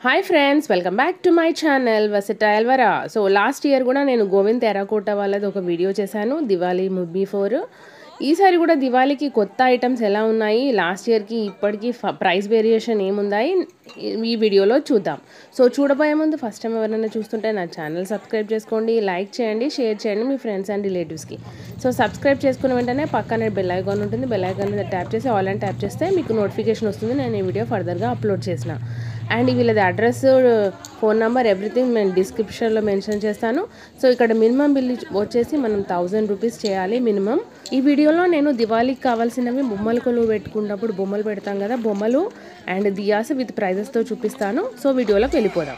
hi friends welcome back to my channel versatile Vara so last year కూడా నేను గోవింద్ తెరాకోట వాళ్ళది ఒక వీడియో చేశాను దివాళీ ముబ్బీ ఫోర్ ఈసారి కూడా దివాళీకి కొత్త ఐటమ్స్ ఎలా ఉన్నాయి లాస్ట్ ఇయర్కి ఇప్పటికి ప్రైస్ వేరియేషన్ ఏముందాయి ఈ వీడియోలో చూద్దాం సో చూడబోయే ముందు ఫస్ట్ టైం ఎవరైనా చూస్తుంటే నా ఛానల్ సబ్స్క్రైబ్ చేసుకోండి లైక్ చేయండి షేర్ చేయండి మీ ఫ్రెండ్స్ అండ్ రిలేటివ్స్కి సో సబ్స్క్రైబ్ చేసుకున్న వెంటనే పక్కనే బెల్ ఐకాన్ ఉంటుంది బెల్ ఐకాన్ మీద ట్యాప్ చేసి ఆల్ అండ్ ట్యాప్ చేస్తే మీకు నోటిఫికేషన్ వస్తుంది నేను ఈ వీడియో ఫర్దర్గా అప్లోడ్ చేసిన అండ్ వీళ్ళది అడ్రస్ ఫోన్ నెంబర్ ఎవ్రీథింగ్ నేను డిస్క్రిప్షన్లో మెన్షన్ చేస్తాను సో ఇక్కడ మినిమం బిల్ వచ్చేసి మనం థౌజండ్ రూపీస్ చేయాలి మినిమం ఈ వీడియోలో నేను దివాళీకి కావాల్సినవి బొమ్మలు కొలువు పెట్టుకున్నప్పుడు బొమ్మలు పెడతాం కదా బొమ్మలు అండ్ దియాస్ విత్ ప్రైజెస్తో చూపిస్తాను సో వీడియోలోకి వెళ్ళిపోదాం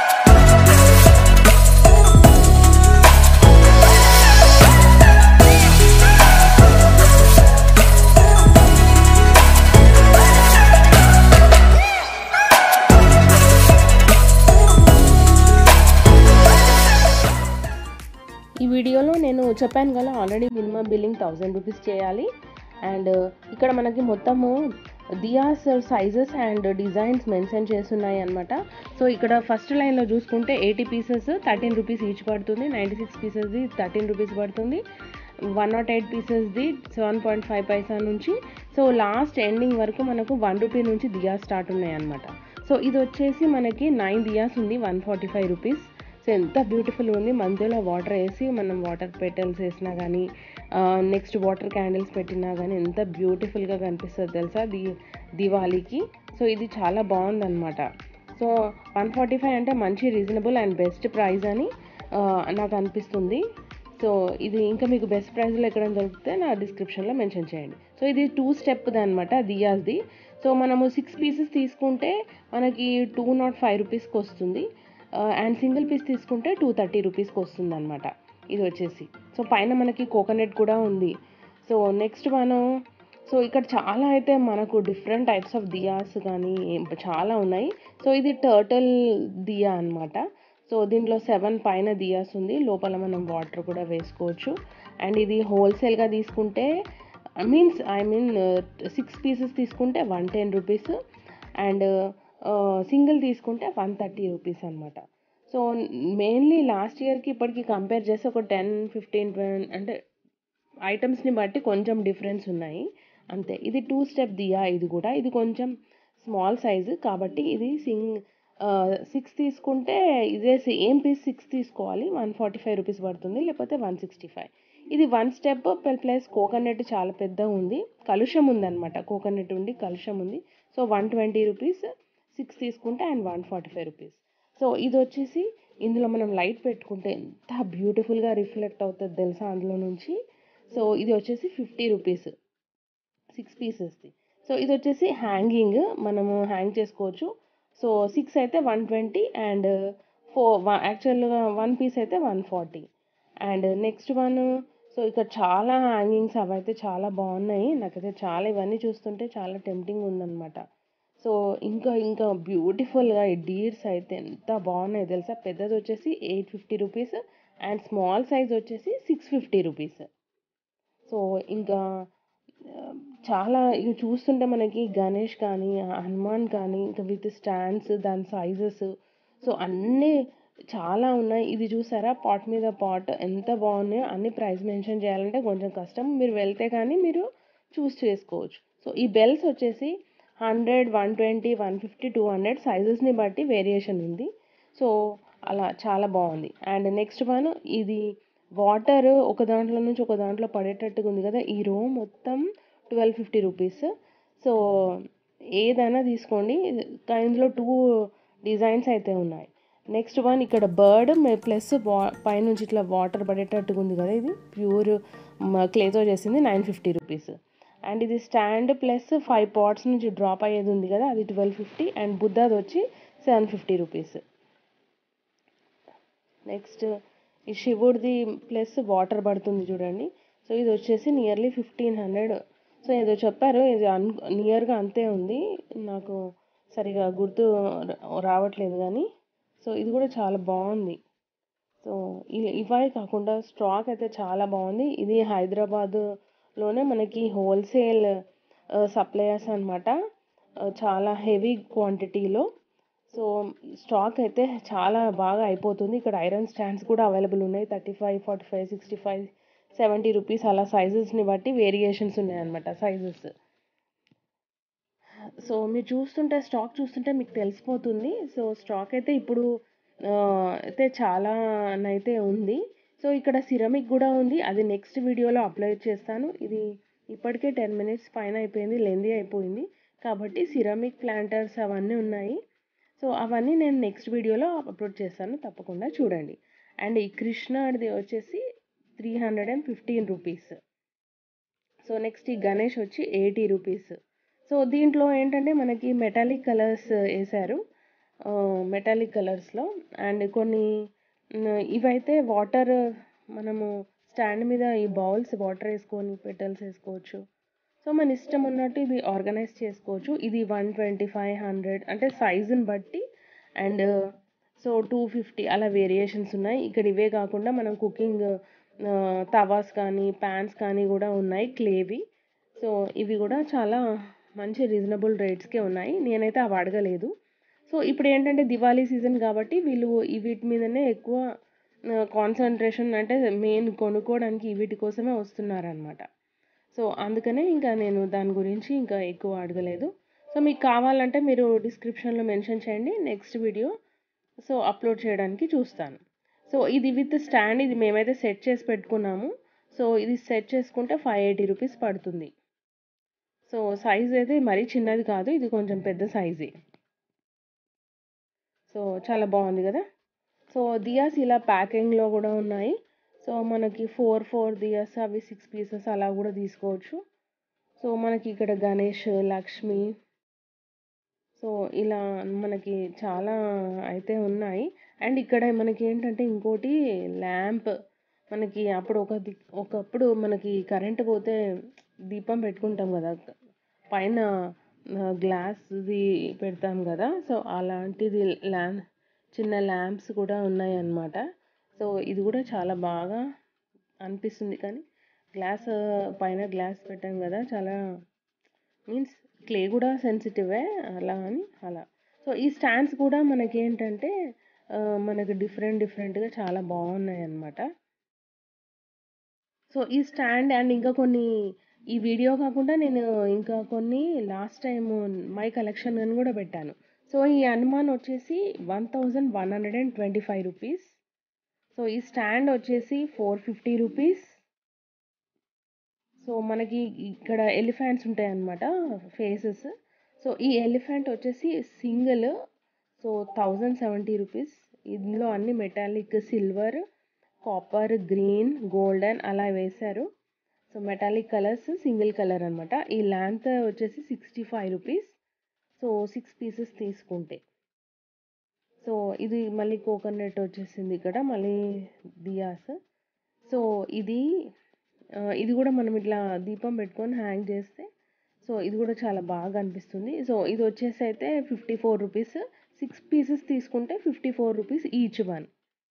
ఈ వీడియోలో నేను చెప్పాను కదా already minimum billing thousand rupees చేయాలి అండ్ ఇక్కడ మనకి మొత్తము diyas sizes and designs mention చేస్తున్నాయి అనమాట సో ఇక్కడ ఫస్ట్ లైన్లో చూసుకుంటే eighty pieces thirteen rupees each పడుతుంది నైంటీ సిక్స్ పీసెస్ది థర్టీన్ రూపీస్ పడుతుంది వన్ నాట్ ఎయిట్ పీసెస్ది సెవెన్ పాయింట్ ఫైవ్ పైసా నుంచి సో లాస్ట్ ఎండింగ్ వరకు మనకు వన్ రూపీ నుంచి దియాస్ స్టార్ట్ ఉన్నాయి అనమాట సో ఇది వచ్చేసి మనకి నైన్ దియాస్ ఉంది one forty five rupees so ఎంత బ్యూటిఫుల్ ఉంది మధ్యలో వాటర్ వేసి మనం వాటర్ పెటల్స్ వేసినా కానీ నెక్స్ట్ వాటర్ క్యాండిల్స్ పెట్టినా కానీ ఎంత బ్యూటిఫుల్గా కనిపిస్తుంది తెలుసా ది దివాళీకి సో ఇది చాలా బాగుందన్నమాట సో వన్ ఫార్టీ ఫైవ్ అంటే మంచి రీజనబుల్ అండ్ బెస్ట్ ప్రైస్ అని నాకు అనిపిస్తుంది సో ఇది ఇంకా మీకు బెస్ట్ ప్రైస్లో ఎక్కడ దొరికితే నా డిస్క్రిప్షన్లో మెన్షన్ చేయండి సో ఇది టూ స్టెప్ది అనమాట దియాస్ది సో మనము సిక్స్ పీసెస్ తీసుకుంటే మనకి టూ నాట్ ఫైవ్ రూపీస్కి వస్తుంది అండ్ సింగిల్ పీస్ తీసుకుంటే టూ థర్టీ రూపీస్కి వస్తుంది అనమాట ఇది వచ్చేసి సో పైన మనకి కోకోనట్ కూడా ఉంది సో నెక్స్ట్ మనం సో ఇక్కడ చాలా అయితే మనకు డిఫరెంట్ టైప్స్ ఆఫ్ దియాస్ కానీ చాలా ఉన్నాయి సో ఇది టర్టల్ దియా అనమాట సో దీంట్లో సెవెన్ పైన దియాస్ ఉంది లోపల మనం వాటర్ కూడా వేసుకోవచ్చు అండ్ ఇది హోల్సేల్గా తీసుకుంటే means I mean six pieces తీసుకుంటే one ten rupees and single తీసుకుంటే వన్ థర్టీ రూపీస్ అనమాట సో మెయిన్లీ లాస్ట్ ఇయర్కి ఇప్పటికి కంపేర్ చేస్తే ఒక టెన్ ఫిఫ్టీన్ అంటే ఐటమ్స్ని బట్టి కొంచెం డిఫరెన్స్ ఉన్నాయి అంతే ఇది టూ స్టెప్ దియా ఇది కూడా ఇది కొంచెం స్మాల్ సైజు కాబట్టి ఇది సింగ్ సిక్స్ తీసుకుంటే ఇదే సేమ్ పీస్ సిక్స్ తీసుకోవాలి వన్ ఫార్టీ ఫైవ్ రూపీస్ పడుతుంది లేకపోతే వన్ సిక్స్టీ ఫైవ్ ఇది వన్ స్టెప్ ప్లస్ కోకోనట్ చాలా పెద్ద ఉంది కలుషం ఉందన్నమాట కోకోనట్ ఉండి కలుషం ఉంది so one twenty rupees six తీసుకుంటే and one forty five rupees so ఇది వచ్చేసి ఇందులో మనం లైట్ పెట్టుకుంటే ఎంత బ్యూటిఫుల్గా రిఫ్లెక్ట్ అవుతుంది తెలుసా అందులో నుంచి సో ఇది వచ్చేసి ఫిఫ్టీ రూపీస్ సిక్స్ పీసెస్ది సో ఇది వచ్చేసి హ్యాంగింగ్ మనము హ్యాంగ్ చేసుకోవచ్చు సో సిక్స్ అయితే వన్ ట్వంటీ అండ్ ఫోర్ యాక్చువల్గా వన్ పీస్ అయితే one forty and next one so ఇక్కడ చాలా హ్యాంగింగ్స్ అవైతే చాలా బాగున్నాయి నాకైతే చాలా ఇవన్నీ చూస్తుంటే చాలా టెంప్టింగ్ ఉందన్నమాట సో ఇంకా ఇంకా బ్యూటిఫుల్గా ఈ డీర్స్ అయితే ఎంత బాగున్నాయి తెలుసా పెద్దది వచ్చేసి eight fifty rupees and small size వచ్చేసి సిక్స్ ఫిఫ్టీ రూపీస్ సో ఇంకా చాలా ఇక చూస్తుంటే మనకి గణేష్ కానీ హనుమాన్ కానీ ఇంకా విత్ స్టాండ్స్ దాని సైజెస్ సో అన్నీ చాలా ఉన్నాయి ఇది చూసారా పాట్ మీద పాట్ ఎంత బాగున్నాయో అన్ని ప్రైస్ మెన్షన్ చేయాలంటే కొంచెం కష్టం మీరు వెళ్తే కానీ మీరు చూస్ చేసుకోవచ్చు సో ఈ బెల్స్ వచ్చేసి hundred one twenty one fifty two hundred సైజెస్ని బట్టి వేరియేషన్ ఉంది సో అలా చాలా బాగుంది అండ్ నెక్స్ట్ వన్ ఇది వాటర్ ఒక దాంట్లో నుంచి ఒక దాంట్లో పడేటట్టుగా ఉంది కదా ఈ రో మొత్తం ట్వెల్వ్ ఫిఫ్టీ రూపీస్ సో ఏదైనా తీసుకోండి ఇందులో టూ డిజైన్స్ అయితే ఉన్నాయి నెక్స్ట్ వన్ ఇక్కడ బర్డ్ ప్లస్ వా పైనుంచి ఇట్లా వాటర్ పడేటట్టుగా ఉంది కదా ఇది ప్యూర్ క్లేతో చేసింది నైన్ ఫిఫ్టీ రూపీస్ అండ్ ఇది స్టాండ్ ప్లస్ ఫైవ్ పాట్స్ నుంచి డ్రాప్ అయ్యేది ఉంది కదా అది ట్వెల్వ్ ఫిఫ్టీ అండ్ బుద్ధది వచ్చి సెవెన్ ఫిఫ్టీ రూపీస్ నెక్స్ట్ ఈ శివుడిది ప్లస్ వాటర్ పడుతుంది చూడండి సో ఇది వచ్చేసి నియర్లీ ఫిఫ్టీన్ హండ్రెడ్ సో ఏదో చెప్పారు ఇది అన్ నియర్గా అంతే ఉంది నాకు సరిగా గుర్తు రావట్లేదు కానీ సో ఇది కూడా చాలా బాగుంది సో ఇవే కాకుండా స్టాక్ అయితే చాలా బాగుంది ఇది హైదరాబాద్లోనే మనకి హోల్సేల్ సప్లయర్స్ అనమాట చాలా హెవీ క్వాంటిటీలో సో స్టాక్ అయితే చాలా బాగా అయిపోతుంది ఇక్కడ ఐరన్ స్టాండ్స్ కూడా అవైలబుల్ ఉన్నాయి thirty five forty five sixty five seventy rupees అలా సైజెస్ని బట్టి వేరియేషన్స్ ఉన్నాయన్నమాట సైజెస్ సో మీరు చూస్తుంటే స్టాక్ చూస్తుంటే మీకు తెలిసిపోతుంది సో స్టాక్ అయితే ఇప్పుడు ఆ, అయితే చాలానైతే ఉంది సో ఇక్కడ సిరమిక్ కూడా ఉంది అది నెక్స్ట్ వీడియోలో అప్లోడ్ చేస్తాను ఇది ఇప్పటికే టెన్ మినిట్స్ పైన అయిపోయింది లెందీ అయిపోయింది కాబట్టి సిరమిక్ ప్లాంటర్స్ అవన్నీ ఉన్నాయి సో అవన్నీ నేను నెక్స్ట్ వీడియోలో అప్లోడ్ చేస్తాను తప్పకుండా చూడండి అండ్ ఈ కృష్ణది వచ్చేసి three hundred and fifteen rupees so next ఈ గణేష్ వచ్చి ఎయిటీ రూపీస్ సో దీంట్లో ఏంటంటే మనకి మెటాలిక్ కలర్స్ వేశారు మెటాలిక్ కలర్స్లో అండ్ కొన్ని మ్, ఇవైతే వాటర్ మనము స్టాండ్ మీద ఈ బౌల్స్ వాటర్ వేసుకొని పెటల్స్ వేసుకోవచ్చు సో మన ఇష్టం ఉన్నట్టు ఇది ఆర్గనైజ్ చేసుకోవచ్చు ఇది వన్ ట్వంటీ ఫైవ్ హండ్రెడ్ అంటే సైజుని బట్టి అండ్ సో టూ ఫిఫ్టీ అలా వేరియేషన్స్ ఉన్నాయి ఇక్కడ ఇవే కాకుండా మనం కుకింగ్ తవాస్ కానీ ప్యాన్స్ కానీ కూడా ఉన్నాయి క్లేవి సో ఇవి కూడా చాలా మంచి రీజనబుల్ రేట్స్కే ఉన్నాయి నేనైతే అవి అడగలేదు సో ఇప్పుడు ఏంటంటే దివాళీ సీజన్ కాబట్టి వీళ్ళు ఈ వీటి మీదనే ఎక్కువ కాన్సన్ట్రేషన్ అంటే మెయిన్ కొనుక్కోవడానికి ఈ వీటి కోసమే వస్తున్నారనమాట సో అందుకనే ఇంకా నేను దాని గురించి ఇంకా ఎక్కువ అడగలేదు సో మీకు కావాలంటే మీరు డిస్క్రిప్షన్లో మెన్షన్ చేయండి నెక్స్ట్ వీడియో సో అప్లోడ్ చేయడానికి చూస్తాను సో ఇది విత్ స్టాండ్ ఇది మేమైతే సెట్ చేసి పెట్టుకున్నాము సో ఇది సెట్ చేసుకుంటే ఫైవ్ ఎయిటీ రూపీస్ పడుతుంది సో సైజ్ అయితే మరీ చిన్నది కాదు ఇది కొంచెం పెద్ద సైజే సో చాలా బాగుంది కదా సో దియాస్ ఇలా ప్యాకింగ్లో కూడా ఉన్నాయి సో మనకి ఫోర్ ఫోర్ దియాస్ అవి సిక్స్ పీసెస్ అలా కూడా తీసుకోవచ్చు సో మనకి ఇక్కడ గణేష్ లక్ష్మి సో ఇలా మనకి చాలా అయితే ఉన్నాయి అండ్ ఇక్కడ మనకి ఏంటంటే ఇంకోటి ల్యాంప్ మనకి అప్పుడు ఒక ది ఒకప్పుడు మనకి కరెంట్ పోతే దీపం పెట్టుకుంటాం కదా పైన గ్లాస్ది పెడతాం కదా సో అలాంటిది ల్యాంప్ చిన్న ల్యాంప్స్ కూడా ఉన్నాయి అన్నమాట సో ఇది కూడా చాలా బాగా అనిపిస్తుంది కానీ గ్లాస్ పైన గ్లాస్ పెట్టాం కదా చాలా మీన్స్ క్లే కూడా సెన్సిటివే అలా అని అలా సో ఈ స్టాండ్స్ కూడా మనకి ఏంటంటే ఆ, మనకి డిఫరెంట్ డిఫరెంట్గా చాలా బాగున్నాయి అన్నమాట సో ఈ స్టాండ్ అండ్ ఇంకా కొన్ని ఈ వీడియో కాకుండా నేను ఇంకా కొన్ని లాస్ట్ టైం మై కలెక్షన్ అని కూడా పెట్టాను సో ఈ హనుమాన్ వచ్చేసి one thousand one hundred and twenty five rupees so ఈ స్టాండ్ వచ్చేసి ఫోర్ ఫిఫ్టీ రూపీస్ సో మనకి ఇక్కడ ఎలిఫెంట్స్ ఉంటాయి అన్నమాట ఫేసెస్ సో ఈ ఎలిఫెంట్ వచ్చేసి single so thousand seventy rupees ఇందులో అన్ని metallic silver copper green golden అలా వేశారు so metallic colours single colour అనమాట ఈ ల్యాంత్ వచ్చేసి sixty five rupees so six pieces తీసుకుంటే సో ఇది మళ్ళీ కోకోనట్ వచ్చేసింది ఇక్కడ మళ్ళీ దియాస్ సో ఇది ఆ, ఇది కూడా మనం ఇట్లా దీపం పెట్టుకొని హ్యాంగ్ చేస్తే సో ఇది కూడా చాలా బాగా అనిపిస్తుంది సో ఇది వచ్చేసి అయితే fifty four rupees six pieces తీసుకుంటే fifty four rupees each one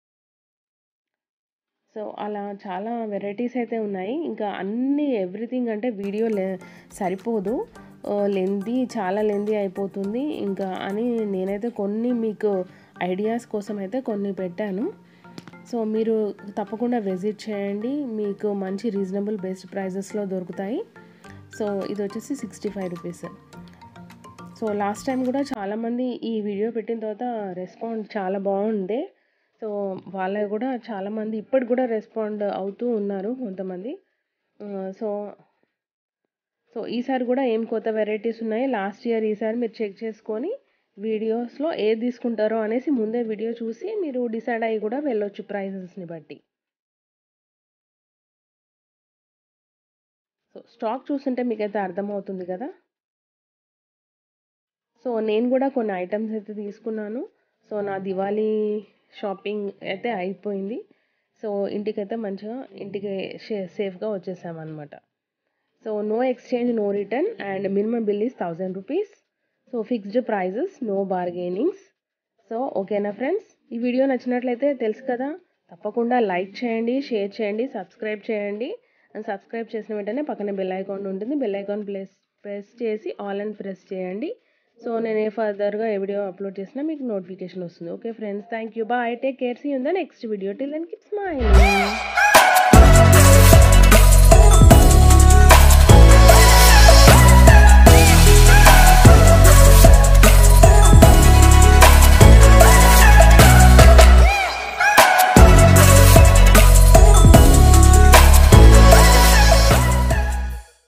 so అలా చాలా వెరైటీస్ అయితే ఉన్నాయి ఇంకా అన్ని ఎవ్రీథింగ్ అంటే వీడియో లే సరిపోదు లెందీ చాలా లెందీ అయిపోతుంది ఇంకా అని నేనైతే కొన్ని మీకు ఐడియాస్ కోసం అయితే కొన్ని పెట్టాను సో మీరు తప్పకుండా విజిట్ చేయండి మీకు మంచి రీజనబుల్ బెస్ట్ ప్రైజెస్లో దొరుకుతాయి సో ఇది వచ్చేసి sixty five rupees so last time కూడా చాలామంది ఈ వీడియో పెట్టిన తర్వాత రెస్పాండ్ చాలా బాగుండే సో వాళ్ళ కూడా చాలామంది ఇప్పటికి కూడా రెస్పాండ్ అవుతూ ఉన్నారు కొంతమంది ఆ, సో సో ఈసారి కూడా ఏం కొత్త వెరైటీస్ ఉన్నాయి లాస్ట్ ఇయర్ ఈసారి మీరు చెక్ చేసుకొని వీడియోస్లో ఏది తీసుకుంటారో అనేసి ముందే వీడియో చూసి మీరు డిసైడ్ అయ్యి కూడా వెళ్ళొచ్చు ప్రైజెస్ని బట్టి సో స్టాక్ చూస్తుంటే మీకైతే అర్థమవుతుంది కదా సో నేను కూడా కొన్ని ఐటమ్స్ అయితే తీసుకున్నాను సో నా దివాళీ షాపింగ్ అయితే అయిపోయింది సో ఇంటికైతే మంచిగా ఇంటికి సేఫ్గా వచ్చేసామన్నమాట so no exchange no return and minimum bill is thousand rupees so fixed prices no bargainings so ఓకేనా ఫ్రెండ్స్ ఈ వీడియో నచ్చినట్లయితే తెలుసు కదా తప్పకుండా లైక్ చేయండి షేర్ చేయండి సబ్స్క్రైబ్ చేయండి అండ్ సబ్స్క్రైబ్ చేసిన వెంటనే పక్కన బెల్ ఐకాన్ ఉంటుంది బెల్ ఐకాన్ ప్రెస్ ప్రెస్ చేసి ఆల్ అండ్ ప్రెస్ చేయండి సో నేను ఏ ఫర్దర్గా ఏ వీడియో అప్లోడ్ చేసినా మీకు నోటిఫికేషన్ వస్తుంది okay friends thank you bye take care see in the next video till then keep smiling